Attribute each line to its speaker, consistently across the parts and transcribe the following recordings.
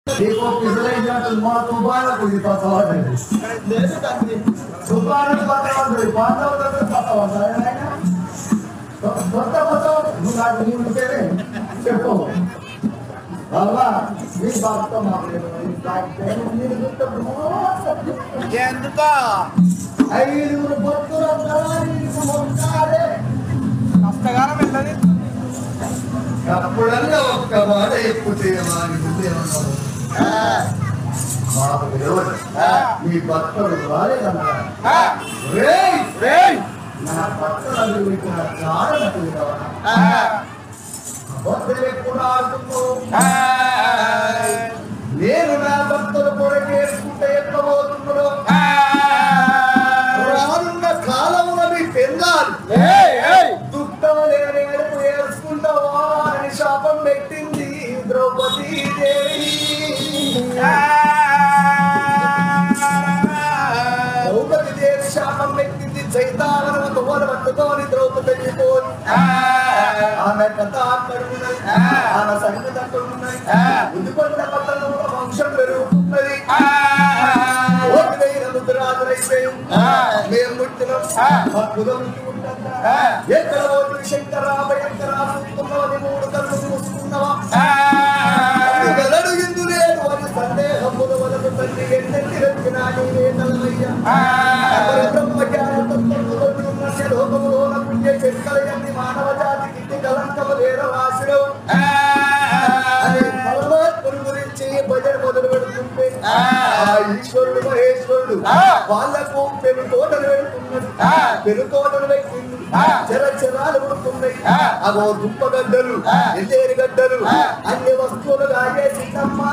Speaker 1: देखो पिछले जब तुम तुम्हारा कोई पता है तुम्हारा पता है पांच और पता होता है ना तो కొత్త కొత్త నువ్వు నాకు నీ ఉంటేనే చెప్పు బాబా నీ బాబుతో మాట్లాడు నేను
Speaker 2: ఎందుకో
Speaker 1: ఐదుగురు భక్తులు మొక్కాలే
Speaker 2: కష్టకాలం వెళ్ళని
Speaker 1: అప్పుడల్లా ఒక్క మాట ఎక్కితే వారి ముందేమన్నావు మాకు తెలియదు మీ భక్తుడు రాలేదన్నారు రేయ్
Speaker 2: రేయ్
Speaker 1: నా భక్తుడు అడుగుతున్న కారణం తెలియదా భక్తులు ఎప్పుడు ఆడుతుందో నేను నా భక్తుల కొరకేసుకుంటే ఎట్లా పోతున్నాడో రానున్న కాలమున మీ పెందాలు దుఃఖం లేని ఏడుపు ఏడుచుకుంటావా అని శాపం పెట్టింది ద్రౌపదీ దేవి ద్రౌపది దేవి శాపం పెట్టింది చైతాలను తువ్వలు పట్టుకొని ద్రౌపది వెళ్ళిపోయి ఆమె కథ అక్కడ ఉన్నది ఆమె సంగతి అక్కడ ఉన్నది ముందుకొండ పట్టణంలో వంశం పెరుగుతున్నది ఓటు వేయిన ముద్రాజులైపోయింది మేము పుట్టినాం మా కులం ఉంటుందా ఎక్కడ ఓటు శంకరాభయంకర ఆసుకున్నవని మూడు కళ్ళు మూసుకున్నవా గలడు ఇందు లేదు అని సందేహముల వలన తల్లి ఎన్నెత్తి రెప్పిన నీవే తలవయ్యా అపర బ్రహ్మజ్ఞాన తత్వములో ఉన్నట్టు లోకములోన పుణ్య చెక్కలయన్ని మానవ జాతికి కలంకము వేర రాశిలో అని పరమాత్ముని గురించి భజన మొదలు పెడుతుంటే ఆ ఈశ్వరుడు మహేశ్వరుడు వాళ్ళకు పెను తోటలు పెడుతున్నాడు పెను తోటలు పెట్టింది చెర చెరాలు పుడుతున్నాయి అగో దుంపగడ్డలు ఎల్లేరు గడ్డలు అన్ని వస్తువులు రాజేసి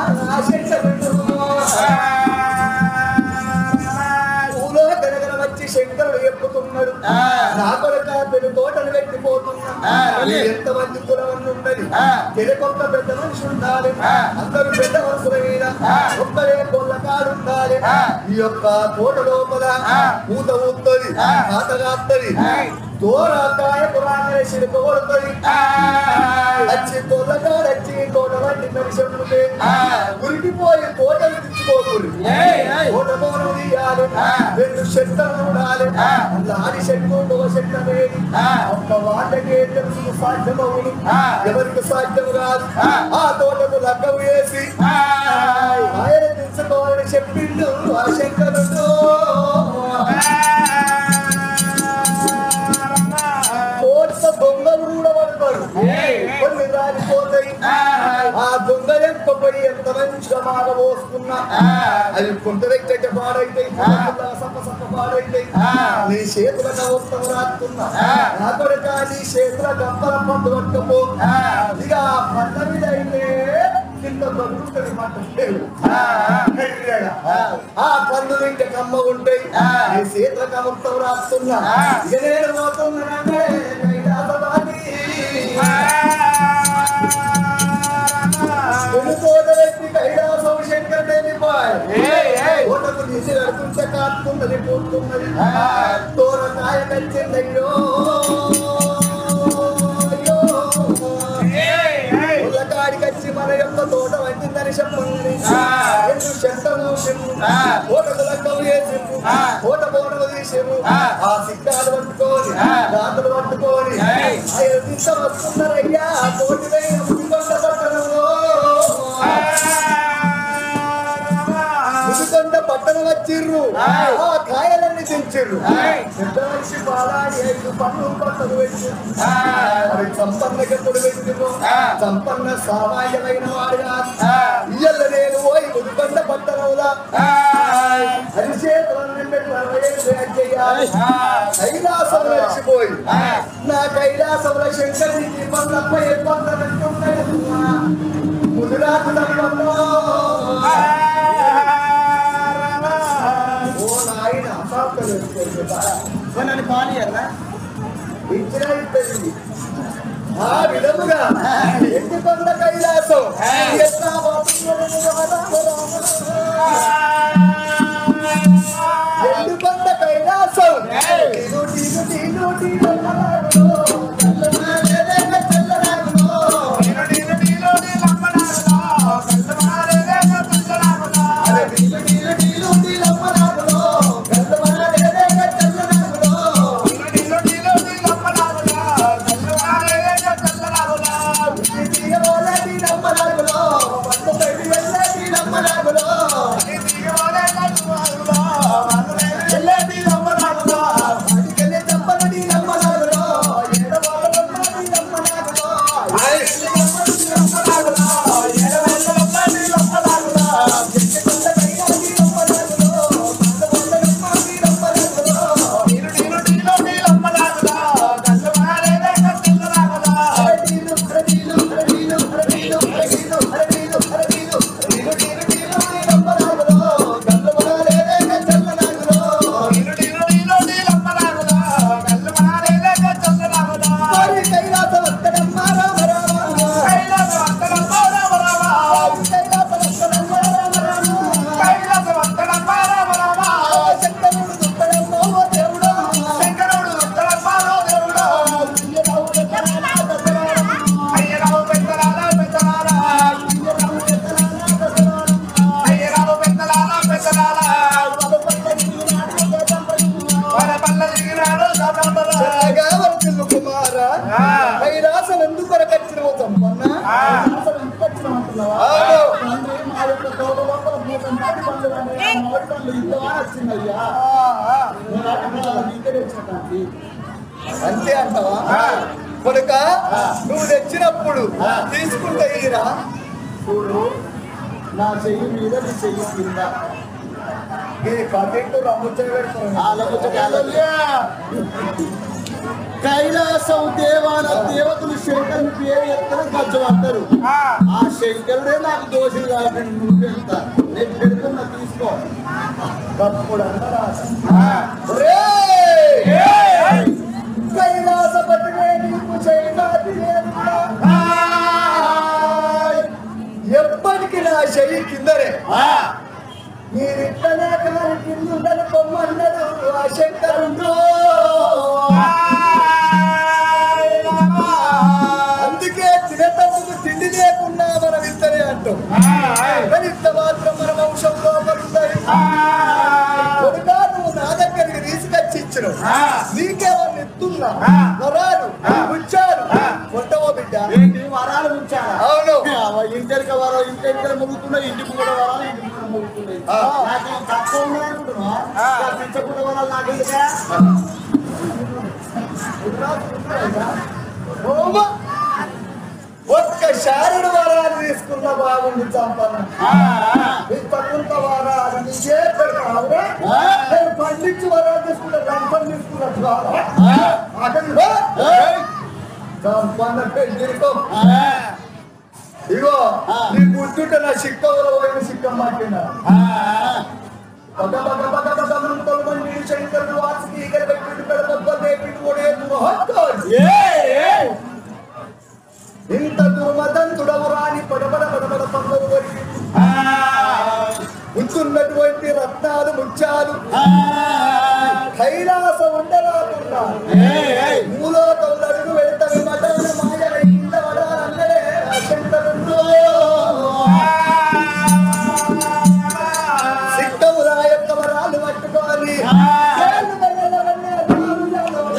Speaker 1: పూలో గనగన వచ్చి శంకరుడు ఎప్పుతున్నాడు నా కొరక పెను తోటలు పెట్టిపోతున్నా ఎంతమంది కులవన్నీ ఉన్నది తెలికొక్క పెద్ద మనిషి ఉండాలి అందరూ పెద్ద మనుషుల మీద ఒక్కరే కొల్లకాడు ఉండాలి ఈ యొక్క తోట లోపల పూత ఊతుంది ఆటగాత్తది దూరకాయ పురాణ సిడుకోబడుతుంది వచ్చి తోటకాడు వచ్చి తోట వంటి మనిషి ఉంటే ఉరికిపోయి తోటలు తెచ్చుకోకూడదు తోట తోటలు తీయాలి రెండు చెట్లను ఉండాలి లాడి చెట్టు ఒక చెట్టు అనేది ఒక్క వాళ్ళకే తెలుసు సాధ్యమవును ఎవరికి సాధ్యం కాదు ఆ తోటకు లగ్గం వేసి ఆయన తెచ్చుకోవాలని చెప్పిండు ఆ శంకరుడు కోట్ల దొంగలు కూడా పడతాడు కొన్ని రాలిపోతాయి ఆ దొంగ ఎంకపోయి ఎంత మంచిగా మాట పోసుకున్నా అది కొంత దగ్గర పాడైతాయి సప్ప సప్ప పాడైతాయి నీ చేతుల నవస్తం రాస్తున్నా నా కొడుక నీ చేతుల గంపల పండు పట్టుకపో ఇక ఆ పంట మీద అయితే కింద బతుకుతుంది మాట లేదు. ఆ పండు ఇంకా కమ్మ ఉంటాయి నీ చేతుల కమస్తం రాస్తున్నా ఇక నేను పోతున్నానంటే కైలాసవాణి. వెనుకోట వ్యక్తి కైలాసం శంకరుడు వెళ్ళిపోయి ఓటకు తీసి నడుతుంటే కాస్తున్నది పోతున్నది తోరకాయ కచ్చిందయ్యో ఉల్లకాడికి వచ్చి మన యొక్క తోట వంటిందని చెప్పండి ఎందుకు చెత్తము తోటకు లక్కము వేసిండు తోట బోనము తీసిండు ఆ సిగ్గాలు పట్టుకొని దాంతలు పట్టుకొని ఆయన దిశ వస్తున్నారయ్యా తోటి వేయ ముడికొండ పట్టణంలో ముడికొండ పట్టణం వచ్చిర్రు ఆ కాయలన్నీ దించిర్రు పెద్ద మనిషి బాలాడి ఐదు పన్ను పట్టలు పెట్టిండ్రు మరి సంపన్నకి ఎప్పుడు పెట్టిండ్రు సంపన్న సామాన్యమైన వాడు కాదు ఇయ్యల్ల నేను పోయి ముడికొండ పట్టణంలో హరిచేతులను పెట్టి అరవై ఏళ్ళు వేట్ చేయాలి కైలాసం నడిచిపోయి నా కైలాసంలో శంకరునికి ఇబ్బందప్ప ఇబ్బంది ముదిరాజు తప్పంలో ఓ నాయన అసాధ్యం వేసుకోండి.
Speaker 2: నన్ను పాలి అన్నా
Speaker 1: ఇచ్చిన ఇచ్చింది. ఆ విధముగా ఎట్టి కొండ కైలాసం ఎట్లా ఎండు కొండ కైలాసం టీను టీను టీను టీను కలరులో, చల్లనాడేదే చల్లనాడులో.
Speaker 2: నీలో నీలో నీలో నీలో అమ్మనాడులో, కళ్ళమారేదే
Speaker 3: మామిడి పండ్లు ఇంత బాగా వచ్చిందయ్యా నేను అక్కడ నీకే తెచ్చాను
Speaker 1: అంతే అంటావా కొడుక నువ్వు తెచ్చినప్పుడు తీసుకుంటే ఈరా
Speaker 3: చూడు నా చెయ్యి మీద నీ చెయ్యి కింద
Speaker 1: ఈ కటింగ్ రమ్ముచ్చ పెడతాను
Speaker 3: ఆలోచించగలయ్యా కైలాసం దేవాల దేవతలు శంకరుని పేరు ఎత్తన గజ్జం అంటారు ఆ శంకరుడే నాకు దోషులు కాబట్టి నువ్వు పెడతా నేను పెడుతున్నా తీసుకో
Speaker 1: అప్పుడు అన్నరా ఒరేయ్! కైలాసపతివే నీకు చేయనాది లేదురా. ఎప్పటికీ నా చెయ్యి కిందరే మీరిట్లనే కాని కిందుండని బొమ్మన్నాడు ఆ శంకరుడు అందుకే తినేటప్పుడు తిండి లేకుండా మనం ఇద్దరే అంటాం కానీ ఇంత మాత్రం మన వంశంలో పడుతుంది కొడుకా నువ్వు నా దగ్గరికి తీసుకొచ్చి ఇచ్చిన నీకేమన్నా ఎత్తున్నా వరాలు ముచ్చాలు కొట్టవో బిడ్డ
Speaker 3: ఏంటి వరాలు ఉంచాలా
Speaker 1: అవును.
Speaker 3: ఇంటికి వరం ఇంటికి ముగుతున్నాయి ఇంటికి కూడా వరాలు ఇంటికి కూడా ముగుతున్నాయి
Speaker 1: ఆ.
Speaker 3: నాకేం తక్కువ ఉన్నాయి అనుకుంటున్నా పిచ్చకుండా వరాలు నాకెందుకే
Speaker 1: ఓమా! ఒక్క శారుడు వరాలు తీసుకున్న బాగుంది చంపన ఇంత వరాలు నీకే పెడతావురా? నేను పండించి వరాలు తీసుకుంటా రంపం తీసుకున్నట్టు కాదా? ఆగండి రా. చంపన్న పెళ్ళికో ఇగో నీ గుర్తుంటే నా సిక్కవలో పోయిన సిక్క మాటినా పగ పగ పగ పగ మంటలు మండి శంకరుడు వాసుకి ఈగలు పెట్టి పెడబొబ్బ దేపిటి ఒడేదు మహత్కాజ్ ఇంత దుర్మదంతుడవు రాని పడబడ పడబడ పనులు వరికి ఉంటున్నటువంటి రత్నాలు ముత్యాలు కైలాస ఉండరాకుండా మూలోకంలో అడుగు వెళ్తాను మటన మాయ కింద వడాలన్నడే శంకరుడు సిక్కము రాయొక్క వరాలు పట్టుకోవాలి చేలు వెళ్ళల వెళ్ళల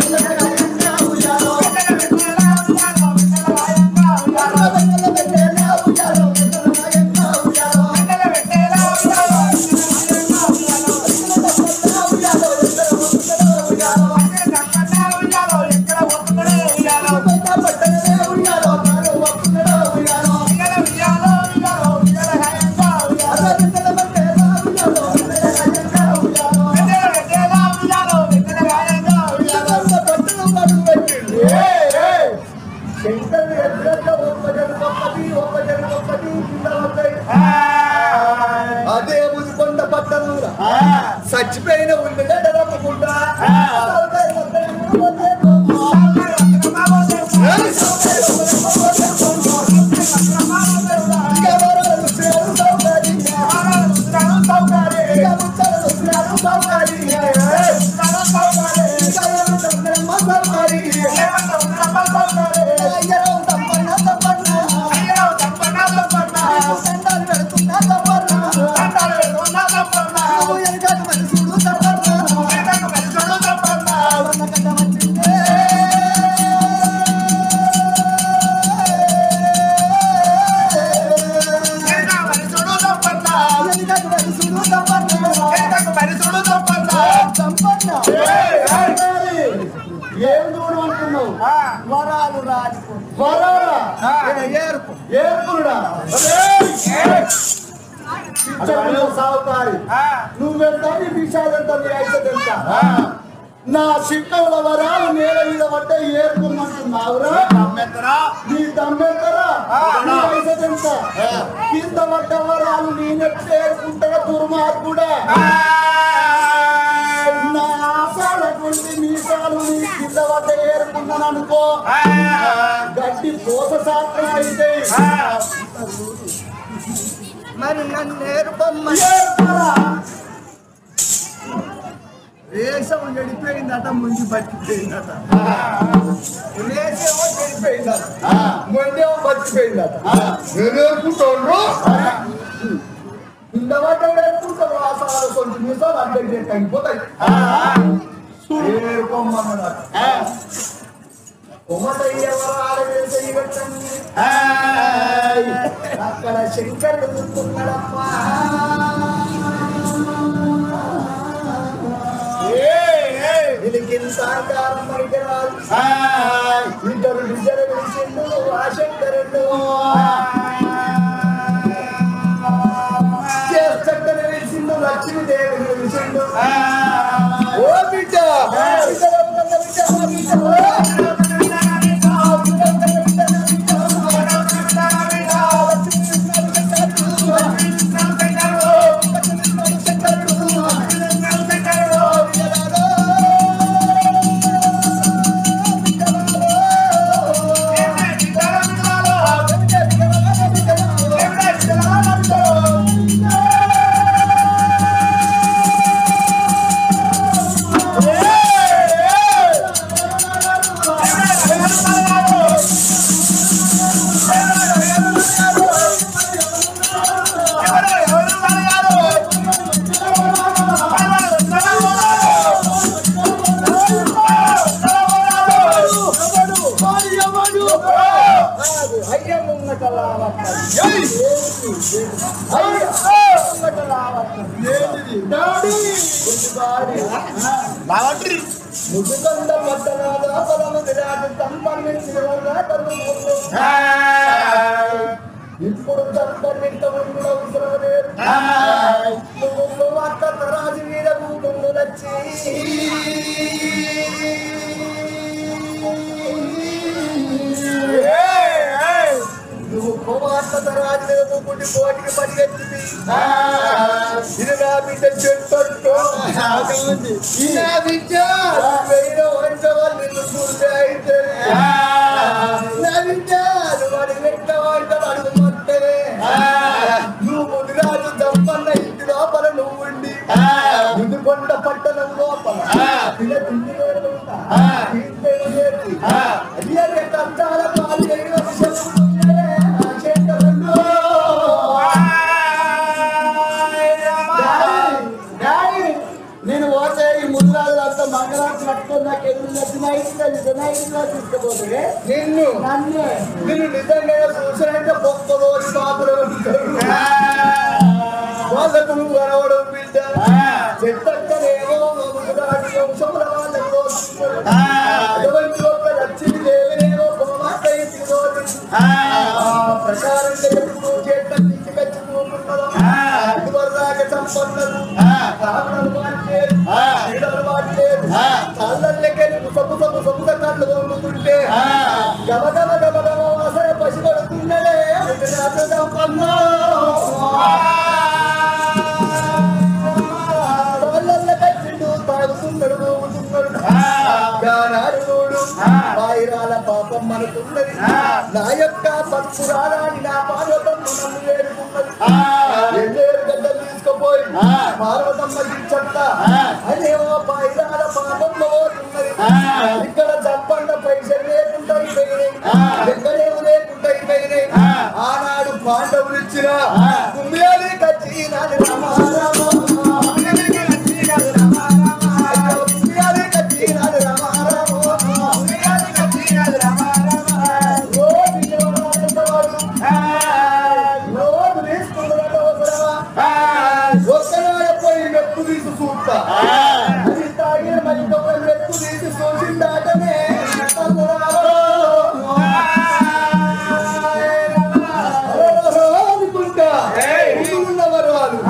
Speaker 1: శంకరుడు ఎప్పుడన్నా ఒక్క జరుగు ఒక్కటి ఒక్క జరుగు ఒక్కటి కింద పడ్డాయి. అదే ముదికొండ పట్టణంలో చచ్చిపోయిన ఉండేట రమ్మకుండా
Speaker 3: ఏం దూరం అంటున్నావు
Speaker 1: వరాలు రాజు
Speaker 3: వరాలా
Speaker 1: ఏర్పు
Speaker 3: ఏర్పుడా సాగుతారు నువ్వు వెళ్తా నీ విషయాలు ఎంత నీ ఐక్యత ఎంత నా శిక్కల వరాలు నేల మీద పడ్డ ఏర్పుమంటున్నావురా నీ దమ్మెంతరా నీ ఐక్యత ఎంత కింద పడ్డ వరాలు నేనెప్పుడు ఏర్పుంటా దుర్మార్గుడా నా ఆశాల కొండి మీసాలు నీ కింద పడ్డ ఏర్పున్నాను అనుకో గట్టి పోత శాస్త్రం అయితే
Speaker 1: మరి నన్ను నేర్పమ్మని
Speaker 3: ఏర్పరా
Speaker 1: దేశం చెడిపోయిందట ముందు బతికిపోయిందట దేశమో చెడిపోయిందట మొండేమో బతికిపోయిందట నేను ఏర్పుతాను కింద పడ్డ ఏర్పుతారు ఆసాలు కొంచెం నిమిషాలు అడ్డకి తగ్గిపోతాయి ఏర్పమ్మన్నాడు కొమ్మటయ్యవరాలు వేసే ఇవ్వచ్చండి అక్కడ శంకరుడు కూర్చున్నాడమ్మా
Speaker 3: వచ్చి డాడీ డాడీ
Speaker 2: బాగుంటుంది
Speaker 1: ముసుకొండ పట్టణాల పదము విరాజ సంపన్నించిన ఇప్పుడు సంపన్నింత ఉండు అవసరం లేదు నువ్వు అక్క రాజు మీద కూతుళ్ళు వచ్చి నువ్వు కుమార్తె రాజు మీద కూకుండి పోటీకి పరిగెత్తింది ఇది నా బిడ్డ చెట్టు నా బిడ్డ వేరే వంట వాళ్ళు నిన్ను చూస్తే అయితే నా బిడ్డ నువ్వు అడిగి పెట్ట వంట అడుగు మొత్తమే నువ్వు ముదిరాజు దప్పన్న ఇంటి లోపల నువ్వు ఉండి ముందు కొండ పట్టణం లోపల ఇలా తిండి వేడు ఉంటా. తిండి వేడు. అది అదే కష్టాల పాలు చేయడం విషయం ఉంటుందే. ఆ చేతులలో.
Speaker 3: డాడీ, డాడీ, నేను పోతే ఈ ముద్రాలు అంతా మంగళాన్ని పట్టుకొని నాకు ఎదురు నచ్చిన ఇంట్లో నైట్లో తీసుకుపోతే
Speaker 1: నిన్ను
Speaker 3: నన్ను
Speaker 1: నిన్ను నిజంగా చూసినాక బొక్కలో పాపలు వాళ్ళకు నువ్వు కనవడం బిడ్డ చెట్టక్కనేమో ముదురాడి వంశముల వాళ్ళకు దోచుకున్నాడు. అటువంటి ఒక లక్ష్మి దేవినేమో గోమాత ఇంటికి దోచుకుంది. ఆ ప్రకారం ఎప్పుడు చేత తీసుకొచ్చి కూకుంటున్నాడు. ఇదివరదాకా సంపన్నలు కారణాలు వాడలేదు క్రీడలు వాడలేదు కళ్ళకెళ్ళి సొమ్ము సొమ్ము సొమ్ము కళ్ళు దొంగతుంటే గమ గమ గమ గమ వాసన పసి పడుతున్నదే సంపన్న వాళ్ళ కట్టిండు తాగుతున్నాడు ఊగుతున్నాడు గానాడుడు వాయిరాల పాపం మనకున్నది నా యొక్క పత్పురాణాన్ని నా పార్వతమ్మ నన్ను వేడుకున్నది ఎన్నేరు గడ్డలు తీసుకుపోయి పార్వతమ్మ దించట అదేమో వాయిరాల పాపం పోతున్నది ఇక్కడ చప్పండ పైసలు లేకుండా అయిపోయినాయి ఎక్కడేమో లేకుండా అయిపోయినాయి ఆనాడు పాండవులు ఇచ్చిన కుంభేలి కచ్చి నాది రామారామ కుంభేలి కచ్చి నాది రామారామ రోజు ఎవరాడేవాడు? రోజు తీసుకున్నాడు అవసరమా? ఒక్కనాడే పోయి మెప్పు తీసి చూస్తా అది తాగిన మరి ఇంకొకరు మెప్పు తీసి చూసిందాటనే అనుకుంటా ఉన్నవారు వాళ్ళు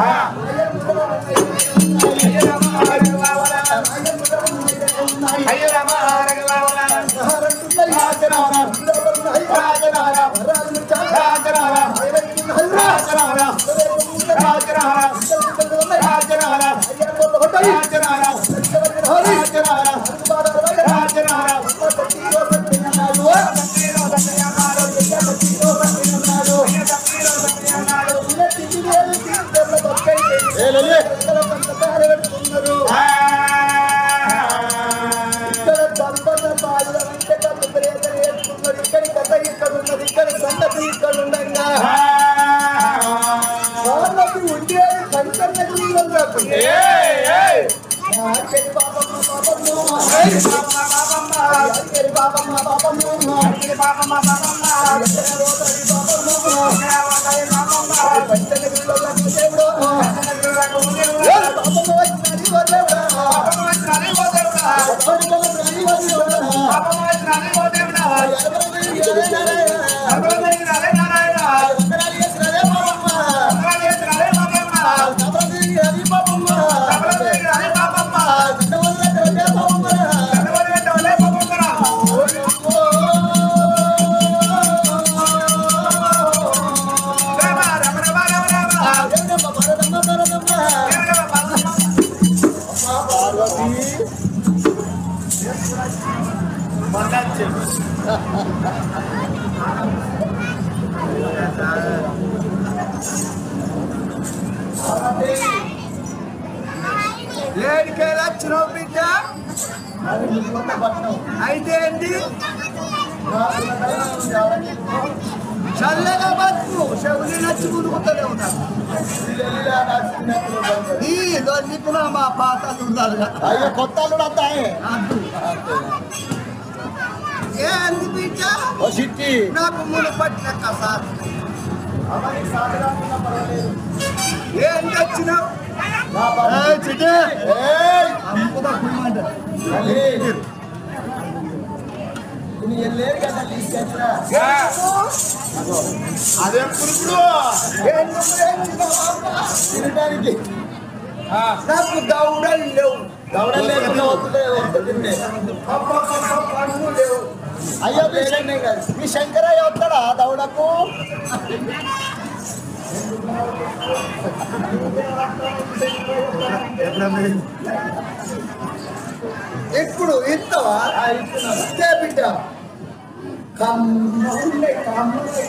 Speaker 1: ఇక్కడ సంపన్న బాధల అంటే కథ ప్రేతలు వేసుకున్నాడు ఇక్కడ కథ ఇక్కడ ఉన్నది ఇక్కడ సంగతి ఇక్కడ ఉండగా వాళ్ళకి ఉండేది సంకన్న జీవులు నాకు ఆఖరి పాపమ్మ పాపమ్మ ఆఖరి పాపమ్మ పాపమ్మ ఆఖరి రోదరి పాపమ్మ పంచల గుళ్ళకు దేవుడు ఏ పాపమ్మ వచ్చినది ఓ దేవుడా ఒక్కడికొక ప్రాణి ఓ దేవుడా ఎవరికి ఒక్కరాలి చేసినదే పాపమ్మ ఎవరికి అది పాపమ్మ చిన్నవాళ్ళకి ఒకే పాపమ్మ లేడికేలా వచ్చినావు బిడ్డ అయితే ఏంటి చల్లగా బతుకు చెవులు నచ్చి కుదుకుతూనే ఉన్నారు ఈ దొరికి మా పాతలు ఉండాలి
Speaker 3: అయ్యో కొత్త అల్లుడు అంతా
Speaker 1: ఏంది బిడ్డ
Speaker 3: ఓ సిట్టి
Speaker 1: నాకు మును పట్టిన సార్
Speaker 3: అమ్మని సాగరాకున్నా పర్వాలేదు
Speaker 1: ఏంటి వచ్చినావు
Speaker 3: నా బాబు. ఏయ్! తల్లి. ఇది ఎల్లేరు కదా తీసుకొచ్చినా
Speaker 1: అదే పురుగుడు
Speaker 3: తినడానికి
Speaker 1: నాకు దౌడలు లేవు
Speaker 3: దవడ లేకుండా వస్తుంటే వస్తుంటే
Speaker 1: పన్ను లేవు
Speaker 3: అయ్యో మీ శంకర్ మీ శంకరయ్య వస్తాడా దవడకు
Speaker 1: ఇప్పుడు ఇస్తావా బిడ్డ కమ్ముండే కమ్ముండే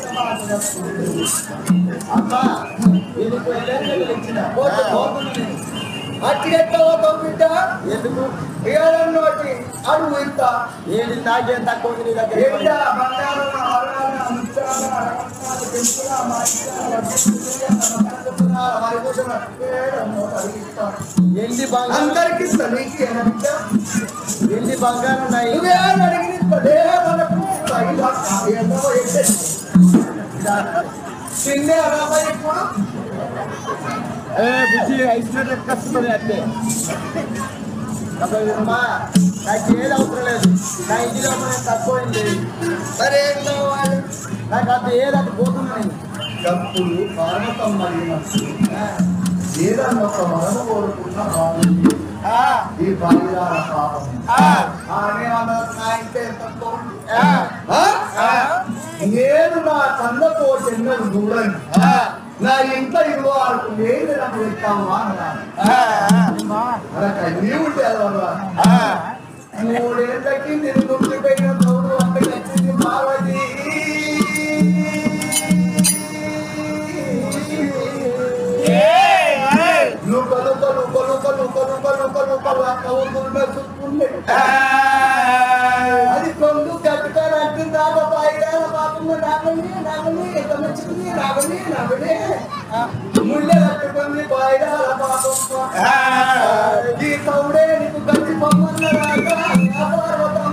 Speaker 3: అమ్మా వీళ్ళకి ఎల్లేరు ఇచ్చిన
Speaker 1: పోతు, పోతు. అట్టి ఎట్లా బిడ్డ
Speaker 3: ఎందుకు
Speaker 1: ఏడన్నోటి అడుగు ఇంత
Speaker 3: ఏది నాకేం తక్కువ ఉంది నీ దగ్గర
Speaker 1: ఏంటా బంగారం ఆభరణాలు, ముత్యాలు, రత్నాలు, పెంకులు, మాణిక్యాలు, వజ్రాలు, నవరత్నాలు, మణిభూషణాలు, ఏడన్నోటి అడుగు ఇస్తా.
Speaker 3: ఎండి బంగారం
Speaker 1: అందరికి ఇస్తా నీకు ఏనా బిడ్డ
Speaker 3: ఎండి బంగారం ఉన్నాయి
Speaker 1: నువ్వేం అడిగినదే మనకు తగిలా ఏందో ఏంటది? తిన్నే రాబోయే ఇప్పుడు
Speaker 3: ఏ బుజ్జి ఐస్మెంట్ ఎక్కస్తుంది అంటే అమ్మా నాకు ఏది అవసరం లేదు నా ఇంటిలో నేను తక్కువైంది
Speaker 1: మరి ఏం కావాలి
Speaker 3: నాకు అది ఏది అది పోతున్నా నేను
Speaker 1: డబ్బులు పర్వతం మళ్ళీ ఏదన్నా ఒక వరద కోరుకున్న బాగుంది ఈ బలిదాన పాపం ఆమెమన్నారు నా ఇంటే తక్కువ ఉంది. ఆ? నేను నా కన్న కోటెన్నది చూడండి నా ఇంట ఇల్లు ఆడుకు నేను నాకు ఇస్తాము అన్నారు మనకు అన్నీ ఉంటాయి అదవరా మూడేళ్ళకి నేను గుర్తుపోయిన తోడు అక్కడికి వచ్చింది పార్వతి లుకలు కలు కలు కలు కలు కలు కలు కలు ఆ కవుతున్న చుట్టుండే అది కొంగు కట్టుకొని అంటుంది రాబా బాయిరాల పాపమ్మ నాగని నాగని ఎంత మంచిది నాగని నాగని ముళ్ళె కట్టుకుంది బాయిరాల పాపమ్మ ఈ కౌడే నీకు గట్టి బొమ్మన్న రాక ఆ పార్వతమ్మ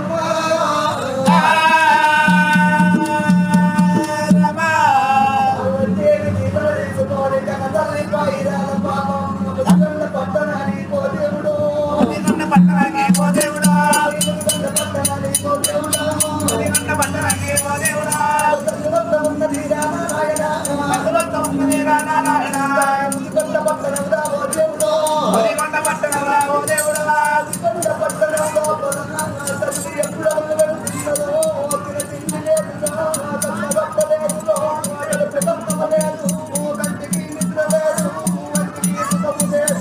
Speaker 1: దేవి నిద్ర తీసుకొని తన తల్లి బాయిరాల పాపమ్మ కన్న పట్టణానికి పో దేవుడు కన్న పట్టణానికి పో దేవుడు ఉన్నది రామారాయణ ఉన్నది రామారాయణ కన్న పట్టణంలో ఓ దేవుడు కన్న పట్టణంలో పట్టణంలో తల్లి ఎప్పుడు వెళ్తున్నదో తిన తిండి లేదులో కన్న పట్టలేదులో పెద్దమ్మ లేదు కంటికి నిద్ర లేదు కంటికి సుఖము లేదు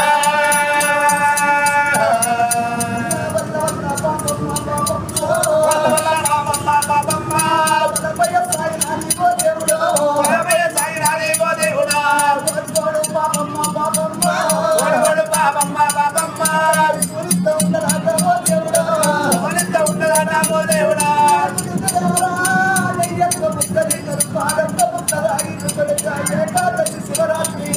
Speaker 1: శివరాత్రి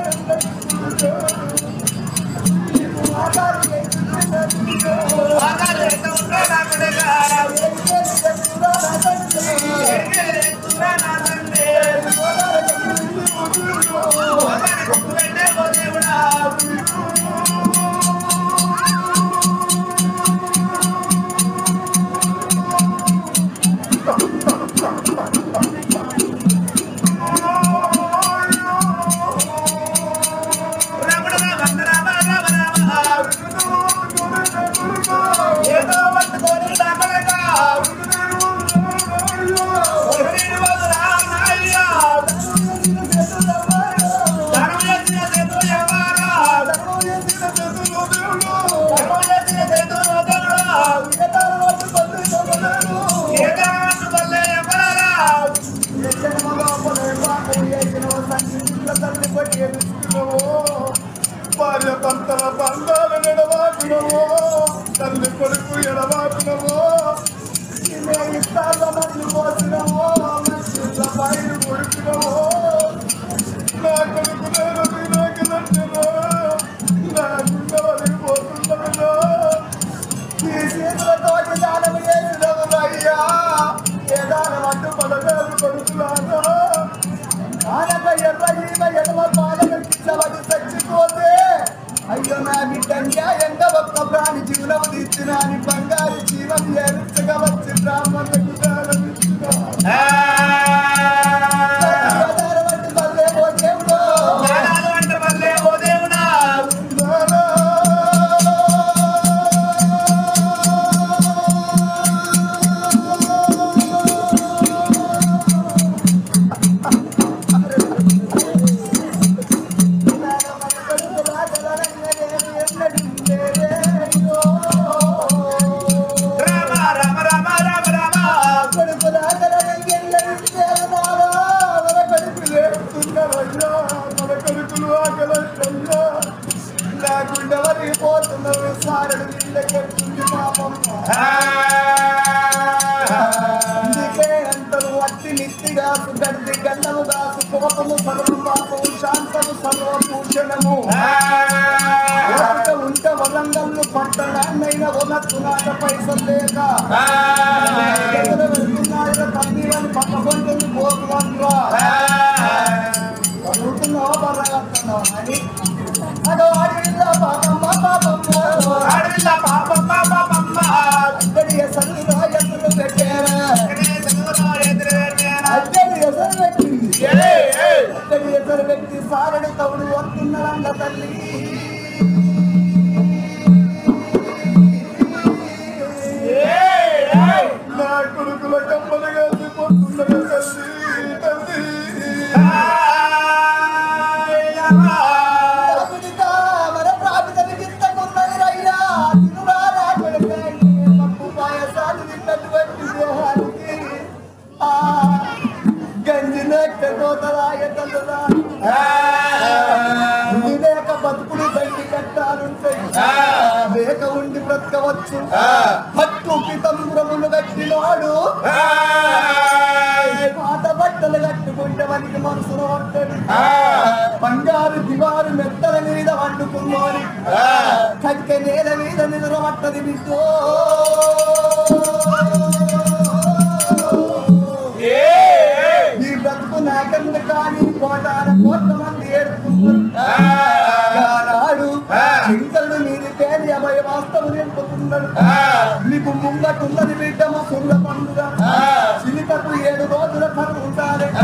Speaker 3: భార్య భర్తల బంధాలు ఎడవాకునవో తల్లి కొడుకు ఎడవాకునవో ఇస్తాళ్ళ మంది పోసినవో మంచిళ్ళ బయలు కొడుకునవో నా కొడుకు నేను నాకు నచ్చను నా గుండె వదిలిపోతున్నదో ఈ చేతులతో దానం చేసినవు అయ్యా ఏ దానం అడ్డు పడలేదు కొడుకులాగా ఆనక ఎర్ర ఈగ ఎడమ పాదలు కిందవడి చచ్చిపోతే
Speaker 1: అయ్యో నా బిడ్డ న్యాయంగా ఒక్క ప్రాణి జీవనం తీర్చినాని బంగారు జీవం ఏమిచ్చగా వచ్చి బ్రాహ్మణులకు దానం ఇచ్చుగా. ఆధారపడి మళ్ళీ ఓ దేవుడో. లేకుండా పోతున్నారు సారడు నీళ్ళకెట్టుంది పాపం అందుకే అంటారు అట్టి నిత్తిగాసు గడ్డి గండము దాసు కోపము సర్వ పాపము శాంతము సర్వభూషణము ఓపిక ఉంటే వరంగల్లు పట్టణాన్నైనా ఉన్నట్టునాట పైసలు లేక ఎక్కడ వెళ్తున్నాయో తమ్మివని పక్క పంటని పోతున్నా చదువుతున్నావా బర్రగడుతున్నావా అని అదో అడవిలో పాపమ్మ పాపమ్మ అక్కడి ఎసరులో ఎదురు పెట్టారా అక్కడి ఎసరు పెట్టింది అక్కడి ఎసరు పెట్టి సారడు తవుడు వస్తున్నాడంట తల్లి నా కొడుకుల కమ్మలు కలిసి పోతున్నది తల్లి తల్లి రాముడిగా మన ప్రాపితని చింతకున్నది రయ్యా. తినురారా కొడుకాయి. పప్పు పాయసాలు తిన్నటువంటి దేహానికి. ఆ గంజి లేక దోతరాయ తల్లురా. ఇది లేక బతుకులు దండి కట్టాలుంటాయి లేక ఉండి బ్రతకవచ్చు హక్కు పితంబురములు కట్టినోడు పాత బట్టలు కట్టుకుంటే మనకి మనసులో ఉంటాడు బంగారు దివారు మెత్తల మీద వండుకున్నోని కట్క నేల మీద నిద్రపట్టది బిడ్డో ఈ బ్రతుకు నాకెందు కానీ కోటాన కోట్ల మంది ఏడుకుంటారు చింతలు నీది పేరు అభయ వాస్తవం నింపుతున్నాడు నీకు ముంగటున్నది బిడ్డ సుల్ల పండుగ చిలికకు ఏడు రోజుల పని ఉండాలి